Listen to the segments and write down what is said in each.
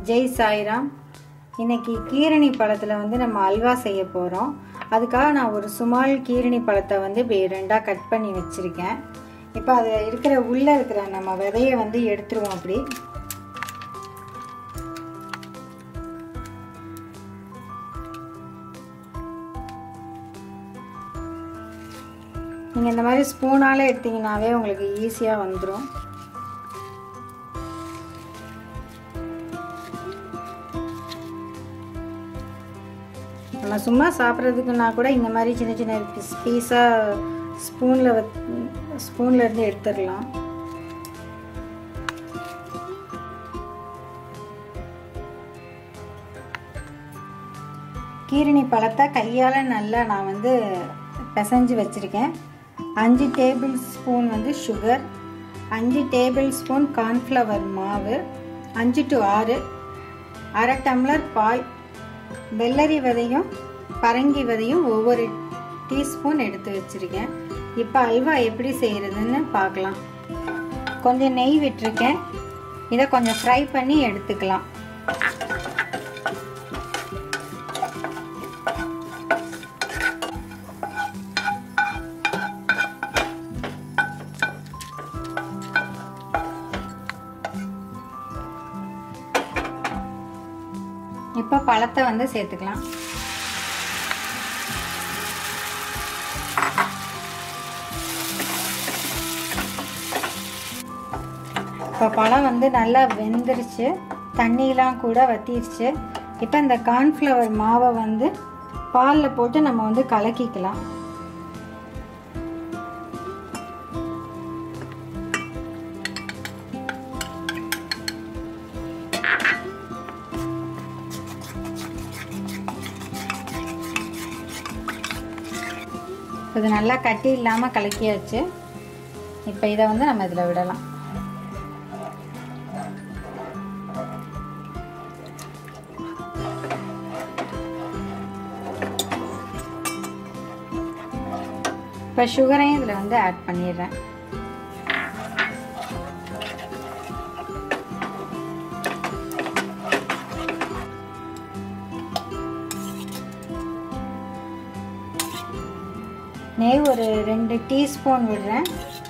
ஜெய் சாய்ராம் இன்னைக்கு கீரணி பழத்தில் வந்து நம்ம அல்வா செய்ய போகிறோம் அதுக்காக நான் ஒரு சுமால் கீரணி பழத்தை வந்து இப்படி ரெண்டாக கட் பண்ணி வச்சுருக்கேன் இப்போ அதில் இருக்கிற உள்ளே இருக்கிற நம்ம விதையை வந்து எடுத்துருவோம் அப்படி நீங்கள் இந்த மாதிரி ஸ்பூனால் எடுத்தீங்கன்னாவே உங்களுக்கு ஈஸியாக வந்துடும் நம்ம சும்மா சாப்பிட்றதுக்குன்னா கூட இந்த மாதிரி சின்ன சின்ன பீஸ் பீஸாக ஸ்பூனில் ஸ்பூனில் இருந்து எடுத்துடலாம் கீரணி பழத்தை கையால் நல்லா நான் வந்து பிசைஞ்சு வச்சுருக்கேன் அஞ்சு டேபிள் ஸ்பூன் வந்து சுகர் அஞ்சு டேபிள் ஸ்பூன் கார்ன்ஃப்ளவர் மாவு அஞ்சு டு ஆறு அரை டம்ளர் பால் வெள்ளரி விதையும் பரங்கி விதையும் ஒவ்வொரு டீஸ்பூன் எடுத்து வச்சுருக்கேன் இப்போ அல்வா எப்படி செய்கிறதுன்னு பார்க்கலாம் கொஞ்சம் நெய் விட்டுருக்கேன் இதை கொஞ்சம் ஃப்ரை பண்ணி எடுத்துக்கலாம் இப்போ பழத்தை வந்து சேர்த்துக்கலாம் இப்போ பழம் வந்து நல்லா வெந்துருச்சு தண்ணியெலாம் கூட வத்திருச்சு இப்போ இந்த கார்ன்ஃப்ளவர் மாவை வந்து பாலில் போட்டு நம்ம வந்து கலக்கிக்கலாம் இது நல்லா கட்டி இல்லாமல் கலக்கியாச்சு இப்போ இதை வந்து நம்ம இதில் விடலாம் இப்போ சுகரையும் இதில் வந்து ஆட் பண்ணிடுறேன் நெய் ஒரு ரெண்டு டீஸ்பூன் விடுறேன்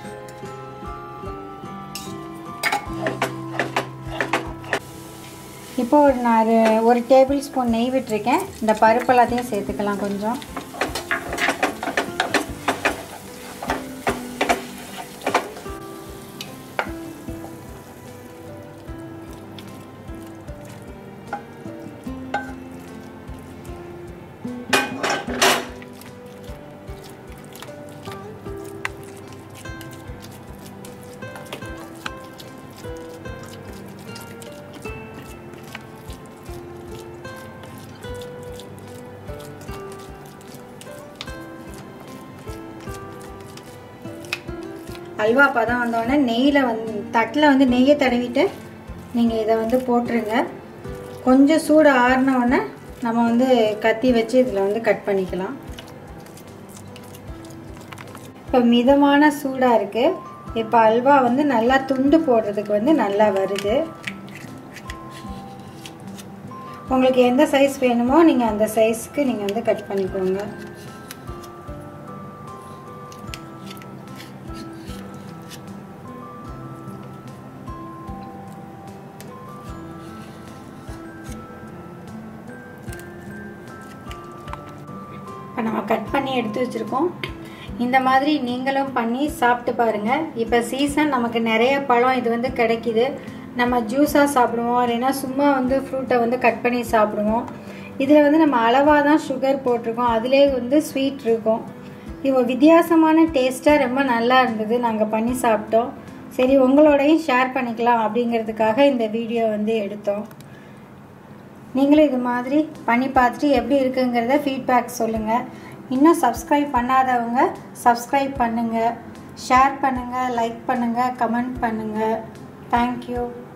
இப்போ ஒரு நான் ஒரு டேபிள் ஸ்பூன் நெய் விட்டுருக்கேன் இந்த பருப்பு எல்லாத்தையும் சேர்த்துக்கலாம் கொஞ்சம் அல்வா பதம் வந்தோடனே நெய்யில் வந்து தட்டில் வந்து நெய்யை தடவிட்டு நீங்கள் இதை வந்து போட்டுருங்க கொஞ்சம் சூடு ஆறினோடனே நம்ம வந்து கத்தி வச்சு இதில் வந்து கட் பண்ணிக்கலாம் இப்போ மிதமான சூடாக இருக்குது இப்போ அல்வா வந்து நல்லா துண்டு போடுறதுக்கு வந்து நல்லா வருது உங்களுக்கு எந்த சைஸ் வேணுமோ நீங்கள் அந்த சைஸ்க்கு நீங்கள் வந்து கட் பண்ணிக்கோங்க இப்போ நம்ம கட் பண்ணி எடுத்து வச்சுருக்கோம் இந்த மாதிரி நீங்களும் பண்ணி சாப்பிட்டு பாருங்கள் இப்போ சீசன் நமக்கு நிறைய பழம் இது வந்து கிடைக்கிது நம்ம ஜூஸாக சாப்பிடுவோம் இல்லைன்னா சும்மா வந்து ஃப்ரூட்டை வந்து கட் பண்ணி சாப்பிடுவோம் இதில் வந்து நம்ம அளவாக தான் சுகர் போட்டிருக்கோம் அதிலே வந்து ஸ்வீட் இருக்கும் இது வித்தியாசமான டேஸ்ட்டாக ரொம்ப நல்லா இருந்தது நாங்கள் பண்ணி சாப்பிட்டோம் சரி உங்களோடையும் ஷேர் பண்ணிக்கலாம் அப்படிங்கிறதுக்காக இந்த வீடியோ வந்து எடுத்தோம் நீங்களும் இது மாதிரி பண்ணி பார்த்துட்டு எப்படி இருக்குங்கிறத ஃபீட்பேக் சொல்லுங்கள் இன்னும் சப்ஸ்கிரைப் பண்ணாதவங்க சப்ஸ்கிரைப் பண்ணுங்கள் ஷேர் பண்ணுங்கள் லைக் பண்ணுங்கள் கமெண்ட் பண்ணுங்கள் தேங்க்யூ